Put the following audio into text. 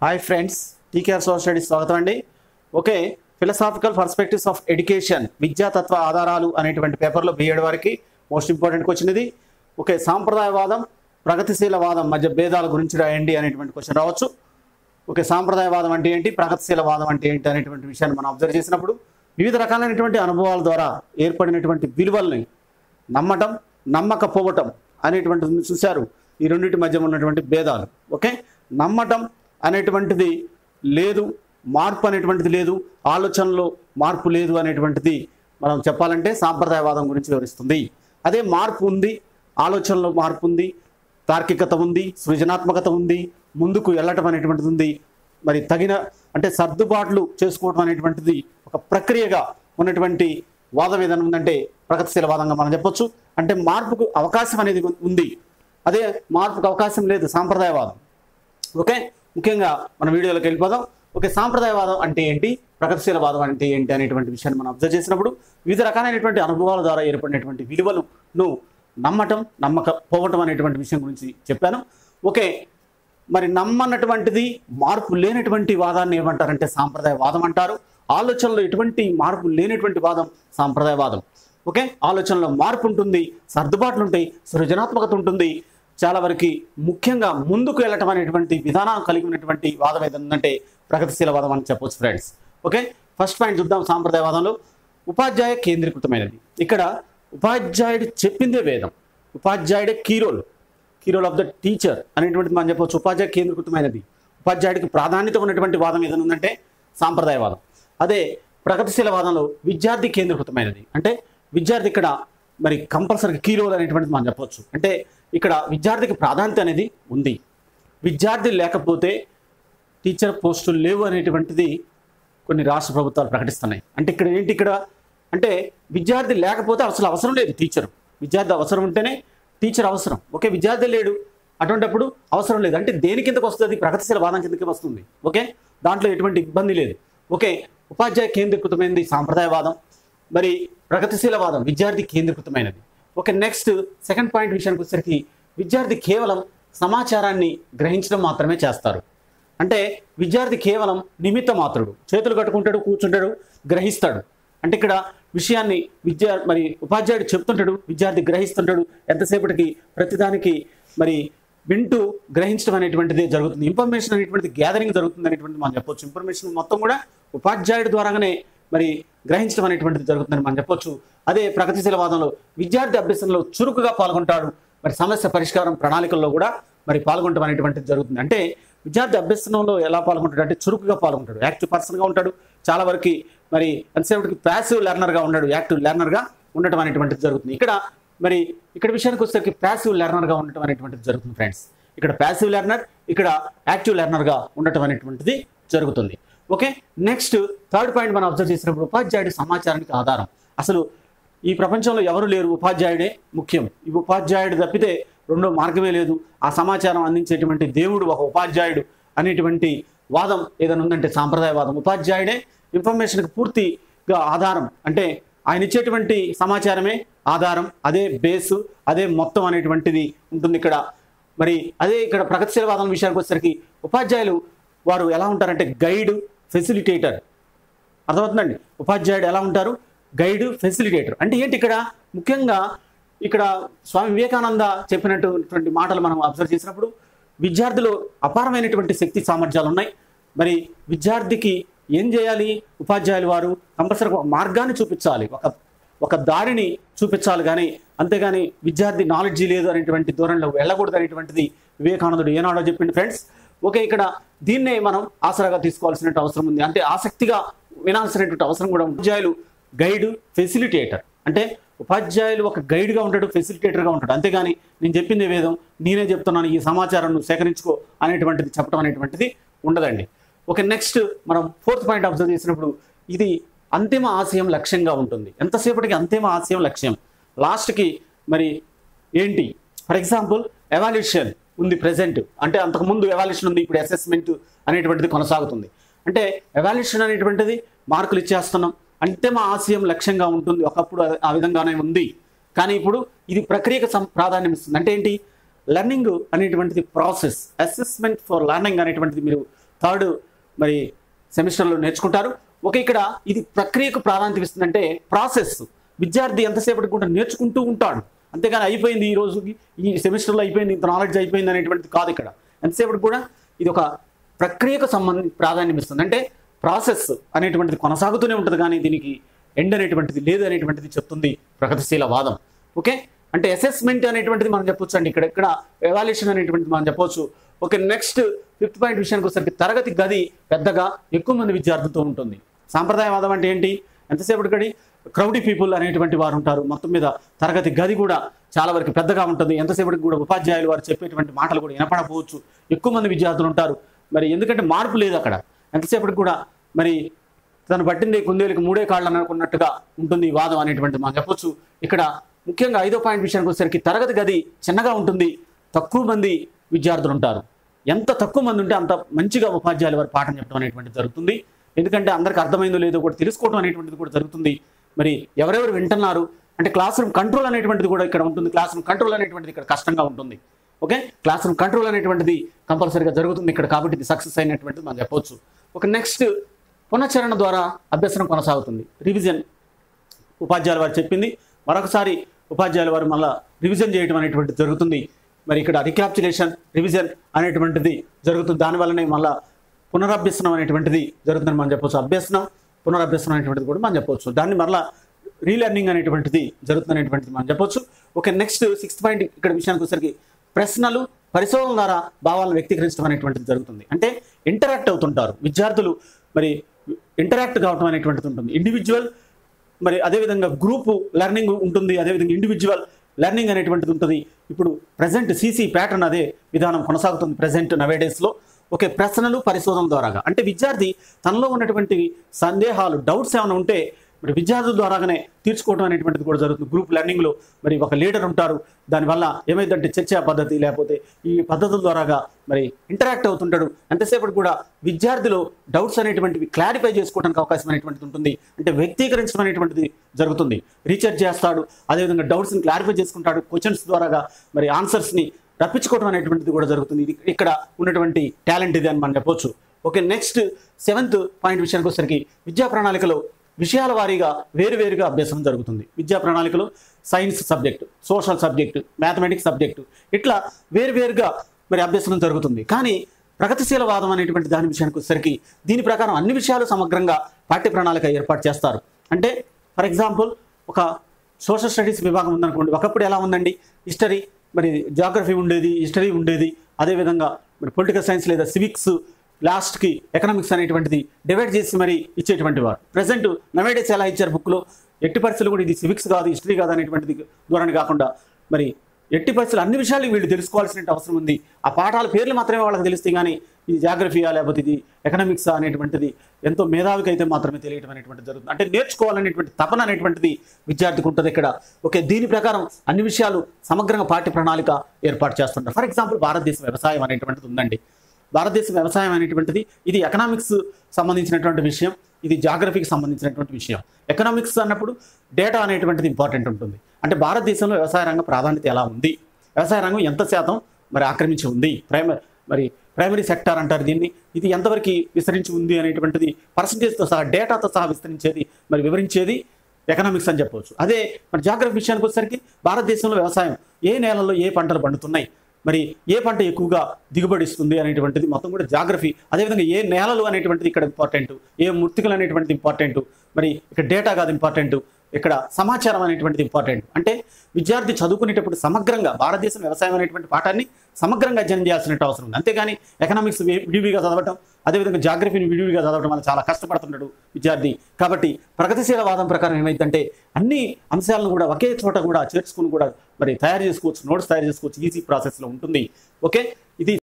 hi friends TKR social studies స్వాగతం అండి okay philosophical perspectives of education విద్యాతత్వ ఆధారాలు అనేటువంటి పేపర్లో బిఎడ్ వారికి మోస్ట్ ఇంపార్టెంట్ క్వశ్చన్ ఇది ఓకే సాంప్రదాయవాదం ప్రగతిశీలవాదం మధ్య భేదాల గురించి రాయండి అనేటువంటి క్వశ్చన్ రావచ్చు ఓకే సాంప్రదాయవాదం అంటే ఏంటి ప్రగతిశీలవాదం అంటే ఏంటి అనేటువంటి విషయాన్ని మనం అబ్జర్వ్ చేసినప్పుడు వివిధ రకాలైనటువంటి అనుభవాల ద్వారా ఏర్పడినటువంటి విలువల్ని నమ్మటం నమ్మకపోవటం అనేటువంటిది చూశారు ఈ రెండింటి మధ్య ఉన్నటువంటి భేదాలు ఓకే నమ్మటం అనేటువంటిది లేదు మార్పు అనేటువంటిది లేదు ఆలోచనలో మార్పు లేదు అనేటువంటిది మనం చెప్పాలంటే సాంప్రదాయవాదం గురించి వివరిస్తుంది అదే మార్పు ఉంది ఆలోచనలో మార్పు ఉంది తార్కికత ఉంది సృజనాత్మకత ఉంది ముందుకు వెళ్ళటం అనేటువంటిది ఉంది మరి తగిన అంటే సర్దుబాట్లు చేసుకోవడం అనేటువంటిది ఒక ప్రక్రియగా ఉన్నటువంటి వాదం ఏదైనా ఉందంటే ప్రగతిశీల వాదంగా మనం చెప్పొచ్చు అంటే మార్పుకు అవకాశం అనేది ఉంది అదే మార్పుకు అవకాశం లేదు సాంప్రదాయవాదం ఓకే ముఖ్యంగా మన వీడియోలోకి వెళ్ళిపోదాం ఓకే సాంప్రదాయవాదం అంటే ఏంటి ప్రగతిశీలవాదం అంటే ఏంటి అనేటువంటి విషయాన్ని మనం అబ్జర్వ్ చేసినప్పుడు వివిధ రకాలైనటువంటి అనుభవాల ద్వారా ఏర్పడినటువంటి విలువలను నమ్మటం నమ్మకపోవటం అనేటువంటి విషయం గురించి చెప్పాను ఓకే మరి నమ్మనటువంటిది మార్పు లేనటువంటి వాదాన్ని ఏమంటారంటే సాంప్రదాయవాదం అంటారు ఆలోచనలో ఎటువంటి మార్పు లేనటువంటి వాదం సాంప్రదాయవాదం ఓకే ఆలోచనలో మార్పు ఉంటుంది సర్దుబాట్లు ఉంటాయి సృజనాత్మకత ఉంటుంది చాలా వరకు ముఖ్యంగా ముందుకు వెళ్ళటం అనేటువంటి విధానం కలిగి ఉన్నటువంటి వాదం ఏదైనా ఉందంటే ప్రగతిశీల వాదం అని చెప్పొచ్చు ఫ్రెండ్స్ ఓకే ఫస్ట్ పాయింట్ చూద్దాం సాంప్రదాయవాదంలో ఉపాధ్యాయ కేంద్రీకృతమైనది ఇక్కడ ఉపాధ్యాయుడు చెప్పిందే వేదం ఉపాధ్యాయుడే key role key role of the teacher అనేటువంటిది మనం చెప్పవచ్చు ఉపాధ్యాయ కేంద్రీకృతమైనది ఉపాధ్యాయుడికి ప్రాధాన్యత ఉన్నటువంటి వాదం ఏదైనా ఉందంటే సాంప్రదాయవాదం అదే ప్రగతిశీల వాదంలో విద్యార్థి కేంద్రీకృతమైనది అంటే విద్యార్థి ఇక్కడ మరి కంపల్సరీ కీ రోల్ అనేటువంటిది మనం చెప్పవచ్చు అంటే ఇక్కడ విద్యార్థికి ప్రాధాన్యత అనేది ఉంది విద్యార్థి లేకపోతే టీచర్ పోస్టులు లేవు అనేటువంటిది కొన్ని రాష్ట్ర ప్రభుత్వాలు ప్రకటిస్తున్నాయి అంటే ఇక్కడ ఏంటి ఇక్కడ అంటే విద్యార్థి లేకపోతే అసలు అవసరం లేదు టీచర్ విద్యార్థి అవసరం ఉంటేనే టీచర్ అవసరం ఓకే విద్యార్థి లేడు అటువంటిప్పుడు అవసరం లేదు అంటే దేని కిందకు వస్తుంది ప్రగతిశీల వాదం కిందకి వస్తుంది ఓకే దాంట్లో ఎటువంటి ఇబ్బంది లేదు ఓకే ఉపాధ్యాయ కేంద్రీకృతమైనది సాంప్రదాయవాదం మరి ప్రగతిశీల వాదం విద్యార్థి కేంద్రీకృతమైనది ఓకే నెక్స్ట్ సెకండ్ పాయింట్ విషయానికి వచ్చేసరికి విద్యార్థి కేవలం సమాచారాన్ని గ్రహించడం మాత్రమే చేస్తారు అంటే విద్యార్థి కేవలం నిమిత్త మాత్రుడు చేతులు కట్టుకుంటాడు కూర్చుంటాడు గ్రహిస్తాడు అంటే ఇక్కడ విషయాన్ని విద్యా మరి ఉపాధ్యాయుడు చెప్తుంటాడు విద్యార్థి గ్రహిస్తుంటాడు ఎంతసేపటికి ప్రతిదానికి మరి వింటూ గ్రహించడం అనేటువంటిది జరుగుతుంది ఇన్ఫర్మేషన్ అనేటువంటిది గ్యాదరింగ్ జరుగుతుంది అనేటువంటిది మనం చెప్పొచ్చు ఇన్ఫర్మేషన్ మొత్తం కూడా ఉపాధ్యాయుడి ద్వారానే మరి గ్రహించడం అనేటువంటిది జరుగుతుందని మనం చెప్పొచ్చు అదే ప్రగతిశీల వాదంలో విద్యార్థి అభ్యసనలో చురుకుగా పాల్గొంటాడు మరి సమస్య పరిష్కారం ప్రణాళికల్లో కూడా మరి పాల్గొనడం అనేటువంటిది జరుగుతుంది అంటే విద్యార్థి అభ్యసనంలో ఎలా పాల్గొంటాడు అంటే చురుకుగా పాల్గొంటాడు యాక్టివ్ పర్సన్గా ఉంటాడు చాలా వరకు మరి ఎంతసేపటికి ప్యాసివ్ లెర్నర్గా ఉన్నాడు యాక్టివ్ లెర్నర్గా ఉండటం అనేటువంటిది జరుగుతుంది ఇక్కడ మరి ఇక్కడ విషయానికి వచ్చేసరికి ప్యాసివ్ లెర్నర్గా ఉండటం అనేటువంటిది జరుగుతుంది ఫ్రెండ్స్ ఇక్కడ ప్యాసివ్ లెర్నర్ ఇక్కడ యాక్టివ్ లెర్నర్గా ఉండటం అనేటువంటిది జరుగుతుంది ఓకే నెక్స్ట్ థర్డ్ పాయింట్ మనం అబ్జర్వ్ చేసినప్పుడు ఉపాధ్యాయుడి సమాచారానికి ఆధారం అసలు ఈ ప్రపంచంలో ఎవరు లేరు ఉపాధ్యాయుడే ముఖ్యం ఈ ఉపాధ్యాయుడు తప్పితే రెండో మార్గమే లేదు ఆ సమాచారం అందించేటువంటి దేవుడు ఒక ఉపాధ్యాయుడు అనేటువంటి వాదం ఏదైనా ఉందంటే సాంప్రదాయవాదం ఉపాధ్యాయుడే ఇన్ఫర్మేషన్కి పూర్తిగా ఆధారం అంటే ఆయన ఇచ్చేటువంటి సమాచారమే ఆధారం అదే బేసు అదే మొత్తం అనేటువంటిది ఉంటుంది ఇక్కడ మరి అదే ఇక్కడ ప్రగతిశీలవాదం విషయానికి వచ్చేసరికి ఉపాధ్యాయులు వారు ఎలా ఉంటారంటే గైడ్ ఫెసిలిటేటర్ అర్థమవుతుందండి ఉపాధ్యాయుడు ఎలా ఉంటారు గైడ్ ఫెసిలిటేటర్ అంటే ఏంటి ఇక్కడ ముఖ్యంగా ఇక్కడ స్వామి వివేకానంద చెప్పినటువంటి మాటలు మనం అబ్జర్వ్ చేసినప్పుడు విద్యార్థిలో అపారమైనటువంటి శక్తి సామర్థ్యాలు ఉన్నాయి మరి విద్యార్థికి ఏం చేయాలి ఉపాధ్యాయులు వారు కంపల్సరీ ఒక మార్గాన్ని చూపించాలి ఒక ఒక దారిని చూపించాలి కానీ అంతేగాని విద్యార్థి నాలెడ్జీ లేదు అనేటువంటి ధోరణిలో వెళ్ళకూడదు అనేటువంటిది వివేకానందుడు ఏనాడో చెప్పింది ఫ్రెండ్స్ ఓకే ఇక్కడ దీన్నే మనం ఆసరాగా తీసుకోవాల్సిన అవసరం ఉంది అంటే ఆసక్తిగా వినాల్సినటువంటి అవసరం కూడా ఉంది ఉపాధ్యాయులు గైడ్ ఫెసిలిటేటర్ అంటే ఉపాధ్యాయులు ఒక గైడ్గా ఉంటాడు ఫెసిలిటేటర్గా ఉంటాడు అంతేగాని నేను చెప్పింది వేదం నేనే చెప్తున్నాను ఈ సమాచారం నువ్వు సేకరించుకో అనేటువంటిది చెప్పడం అనేటువంటిది ఉండదండి ఓకే నెక్స్ట్ మనం ఫోర్త్ పాయింట్ అబ్జర్వ్ చేసినప్పుడు ఇది అంతిమ ఆశయం లక్ష్యంగా ఉంటుంది ఎంతసేపటికి అంతిమ ఆశయం లక్ష్యం లాస్ట్కి మరి ఏంటి ఫర్ ఎగ్జాంపుల్ ఎవాల్యూషన్ ఉంది ప్రెసెంట్ అంటే అంతకుముందు ఎవాల్యూషన్ ఉంది ఇప్పుడు అసెస్మెంట్ అనేటువంటిది కొనసాగుతుంది అంటే ఎవాల్యూషన్ అనేటువంటిది మార్కులు ఇచ్చేస్తున్నాం అంతిమ ఆశయం లక్ష్యంగా ఉంటుంది ఒకప్పుడు అది ఆ విధంగానే ఉంది కానీ ఇప్పుడు ఇది ప్రక్రియకు సం- ప్రాధాన్యం ఇస్తుంది అంటే ఏంటి లెర్నింగ్ అనేటువంటిది ప్రాసెస్ అసెస్మెంట్ ఫర్ లెర్నింగ్ అనేటువంటిది మీరు థర్డ్ మరి సెమిస్టర్లో నేర్చుకుంటారు ఓకే ఇక్కడ ఇది ప్రక్రియకు ప్రాధాన్యత ఇస్తుందంటే ప్రాసెస్ విద్యార్థి ఎంతసేపటికి కూడా నేర్చుకుంటూ ఉంటాడు అంతేగాని అయిపోయింది ఈ రోజుకి ఈ సెమిస్టర్లో అయిపోయింది ఇంత నాలెడ్జ్ అయిపోయింది అనేటువంటిది కాదు ఇక్కడ ఎంతసేపటికి కూడా ఇది ఒక ప్రక్రియకు సంబంధించి ప్రాధాన్యం ఇస్తుంది అంటే ప్రాసెస్ అనేటువంటిది కొనసాగుతూనే ఉంటుంది కానీ దీనికి ఎండ్ అనేటువంటిది లేదు అనేటువంటిది చెప్తుంది ప్రగతిశీల వాదం ఓకే అంటే అసెస్మెంట్ అనేటువంటిది మనం చెప్పొచ్చు అండి ఇక్కడ ఇక్కడ ఎవాల్యుయేషన్ అనేటువంటిది మనం చెప్పొచ్చు ఓకే నెక్స్ట్ ఫిఫ్త్ పాయింట్ విషయానికి వచ్చేసరికి తరగతి గది పెద్దగా ఎక్కువ మంది విద్యార్థులతో ఉంటుంది సాంప్రదాయవాదం అంటే ఏంటి ఎంతసేపటికడి క్రౌడీ పీపుల్ అనేటువంటి వారు ఉంటారు మొత్తం మీద తరగతి గది కూడా చాలా వరకు పెద్దగా ఉంటుంది ఎంతసేపటికి కూడా ఉపాధ్యాయులు వారు చెప్పేటువంటి మాటలు కూడా వినపడకపోవచ్చు ఎక్కువ మంది విద్యార్థులు ఉంటారు మరి ఎందుకంటే మార్పు లేదు అక్కడ ఎంతసేపటికి కూడా మరి తను పట్టింది కుందేలకు మూడే కాళ్ళు అనుకున్నట్టుగా ఉంటుంది ఈ వాదం అనేటువంటి మనం చెప్పొచ్చు ఇక్కడ ముఖ్యంగా ఐదో పాయింట్ విషయానికి వచ్చేసరికి తరగతి గది చిన్నగా ఉంటుంది తక్కువ మంది విద్యార్థులు ఉంటారు ఎంత తక్కువ మంది ఉంటే అంత మంచిగా ఉపాధ్యాయులు వారు పాఠం చెప్పడం అనేటువంటిది జరుగుతుంది ఎందుకంటే అందరికి అర్థమైందో లేదో కూడా తెలుసుకోవడం అనేటువంటిది కూడా జరుగుతుంది మరి ఎవరెవరు వింటున్నారు అంటే క్లాస్ రూమ్ కంట్రోల్ అనేటువంటిది కూడా ఇక్కడ ఉంటుంది క్లాస్ రూమ్ కంట్రోల్ అనేటువంటిది ఇక్కడ కష్టంగా ఉంటుంది ఓకే క్లాస్ రూమ్ కంట్రోల్ అనేటువంటిది కంపల్సరీగా జరుగుతుంది ఇక్కడ కాబట్టి ఇది సక్సెస్ అయినటువంటిది మనం చెప్పొచ్చు ఒక నెక్స్ట్ పునశ్చరణ ద్వారా అభ్యసనం కొనసాగుతుంది రివిజన్ ఉపాధ్యాయులు వారు చెప్పింది మరొకసారి ఉపాధ్యాయుల వారు మళ్ళా రివిజన్ చేయడం అనేటువంటిది జరుగుతుంది మరి ఇక్కడ రికాప్చులేషన్ రివిజన్ అనేటువంటిది జరుగుతుంది దానివల్లనే మళ్ళా పునరభ్యసనం అనేటువంటిది జరుగుతుందని మనం చెప్పొచ్చు అభ్యసనం పునరభ్యసనం అనేటువంటిది కూడా మనం చెప్పొచ్చు దాన్ని మరలా రీలెర్నింగ్ అనేటువంటిది జరుగుతుంది అనేటువంటిది మనం చెప్పొచ్చు ఓకే నెక్స్ట్ సిక్స్త్ పాయింట్ ఇక్కడ విషయానికి వచ్చేసరికి ప్రశ్నలు పరిశోధన ద్వారా భావాలను వ్యక్తీకరించడం అనేటువంటిది జరుగుతుంది అంటే ఇంటరాక్ట్ అవుతుంటారు విద్యార్థులు మరి ఇంటరాక్ట్ కావడం అనేటువంటిది ఉంటుంది ఇండివిజువల్ మరి అదేవిధంగా గ్రూప్ లెర్నింగ్ ఉంటుంది అదేవిధంగా ఇండివిజువల్ లెర్నింగ్ అనేటువంటిది ఉంటుంది ఇప్పుడు ప్రజెంట్ సీసీ ప్యాటర్న్ అదే విధానం కొనసాగుతుంది ప్రజెంట్ నవేడేస్లో ఓకే ప్రశ్నలు పరిశోధన ద్వారాగా అంటే విద్యార్థి తనలో ఉన్నటువంటి సందేహాలు డౌట్స్ ఏమైనా ఉంటే మరి విద్యార్థుల ద్వారాగానే తీర్చుకోవడం అనేటువంటిది కూడా జరుగుతుంది గ్రూప్ లెర్నింగ్లో మరి ఒక లీడర్ ఉంటారు దానివల్ల ఏమైందంటే చర్చా పద్ధతి లేకపోతే ఈ పద్ధతుల ద్వారాగా మరి ఇంటరాక్ట్ అవుతుంటాడు ఎంతసేపటి కూడా విద్యార్థులు డౌట్స్ అనేటువంటివి క్లారిఫై చేసుకోవడానికి అవకాశం అనేటువంటిది ఉంటుంది అంటే వ్యక్తీకరించడం అనేటువంటిది జరుగుతుంది రీఛార్జ్ చేస్తాడు అదేవిధంగా డౌట్స్ని క్లారిఫై చేసుకుంటాడు క్వశ్చన్స్ ద్వారాగా మరి ఆన్సర్స్ని రప్పించుకోవడం అనేటువంటిది కూడా జరుగుతుంది ఇది ఇక్కడ ఉన్నటువంటి టాలెంట్ ఇది అని మనం చెప్పొచ్చు ఓకే నెక్స్ట్ సెవెంత్ పాయింట్ విషయానికి వచ్చేసరికి విద్యా ప్రణాళికలో విషయాల వారీగా వేరువేరుగా అభ్యాసం జరుగుతుంది విద్యా ప్రణాళికలో science subject social subject mathematics subject ఇట్లా వేరువేరుగా మరి అభ్యసనం జరుగుతుంది కానీ ప్రగతిశీల వాదం అనేటువంటి దాని విషయానికి వచ్చేసరికి దీని ప్రకారం అన్ని విషయాలు సమగ్రంగా పాఠ్య ప్రణాళిక ఏర్పాటు చేస్తారు అంటే ఫర్ ఎగ్జాంపుల్ ఒక సోషల్ స్టడీస్ విభాగం ఉందనుకోండి ఒకప్పుడు ఎలా ఉందండి హిస్టరీ మరి జాగ్రఫీ ఉండేది హిస్టరీ ఉండేది అదేవిధంగా మరి పొలిటికల్ సైన్స్ లేదా సివిక్స్ లాస్ట్కి ఎకనామిక్స్ అనేటువంటిది డివైడ్ చేసి మరి ఇచ్చేటువంటి వారు ప్రజెంట్ నవేడేస్ ఎలా ఇచ్చారు బుక్లో ఎట్టి పరిస్థితులు కూడా ఇది సివిక్స్ కాదు హిస్టరీ కాదు అనేటువంటిది దూరాన్ని కాకుండా మరి ఎట్టి పరిస్థితులు అన్ని విషయాలు వీళ్ళు తెలుసుకోవాల్సిన అవసరం ఉంది ఆ పాఠాల పేర్లు మాత్రమే వాళ్ళకి తెలుస్తాయి కానీ ఇది జాగ్రఫియా లేకపోతే ఇది ఎకనామిక్స్ అనేటువంటిది ఎంతో మేధావికి అయితే మాత్రమే తెలియటం అనేటువంటిది జరుగుతుంది అంటే నేర్చుకోవాలనేటువంటి తపన అనేటువంటిది విద్యార్థికి ఉంటుంది ఇక్కడ ఓకే దీని ప్రకారం అన్ని విషయాలు సమగ్రంగా పాఠ్య ప్రణాళిక ఏర్పాటు చేస్తుంటారు ఫర్ ఎగ్జాంపుల్ భారతదేశ వ్యవసాయం అనేటువంటిది ఉందండి భారతదేశ వ్యవసాయం అనేటువంటిది ఇది ఎకనామిక్స్ సంబంధించినటువంటి విషయం ఇది జాగ్రఫీకి సంబంధించినటువంటి విషయం ఎకనామిక్స్ అన్నప్పుడు డేటా అనేటువంటిది ఇంపార్టెంట్ ఉంటుంది అంటే భారతదేశంలో వ్యవసాయ రంగం ప్రాధాన్యత ఎలా ఉంది వ్యవసాయ రంగం ఎంత శాతం మరి ఆక్రమించి ఉంది ప్రైమరీ మరి ప్రైమరీ సెక్టార్ అంటారు దీన్ని ఇది ఎంతవరకు విస్తరించి ఉంది అనేటువంటిది పర్సంటేజ్తో సహా డేటాతో సహా విస్తరించేది మరి వివరించేది ఎకనామిక్స్ అని చెప్పవచ్చు అదే మరి జాగ్రఫీ విషయానికి వచ్చేసరికి భారతదేశంలో వ్యవసాయం ఏ నేలల్లో ఏ పంటలు పండుతున్నాయి మరి ఏ పంట ఎక్కువగా దిగుబడి ఇస్తుంది అనేటువంటిది మొత్తం కూడా జాగ్రఫీ అదేవిధంగా ఏ నేలలు అనేటువంటిది ఇక్కడ ఇంపార్టెంట్ ఏ మూర్తికలు అనేటువంటిది ఇంపార్టెంట్ మరి ఇక్కడ డేటా కాదు ఇంపార్టెంట్ ఇక్కడ సమాచారం అనేటువంటిది ఇంపార్టెంట్ అంటే విద్యార్థి చదువుకునేటప్పుడు సమగ్రంగా భారతదేశం వ్యవసాయం అనేటువంటి పాఠాన్ని సమగ్రంగా అధ్యయనం చేయాల్సిన అవసరం ఉంది అంతేగాని ఎకనామిక్స్ విడివిగా చదవటం అదేవిధంగా జాగ్రఫీని విడివిగా చదవడం వల్ల చాలా కష్టపడుతున్నాడు విద్యార్థి కాబట్టి ప్రగతిశీల వాదం ప్రకారం ఏమైందంటే అన్ని అంశాలను కూడా ఒకే చోట కూడా చేర్చుకుని కూడా మరి తయారు చేసుకోవచ్చు నోట్స్ తయారు చేసుకోవచ్చు ఈజీ ప్రాసెస్లో ఉంటుంది ఓకే ఇది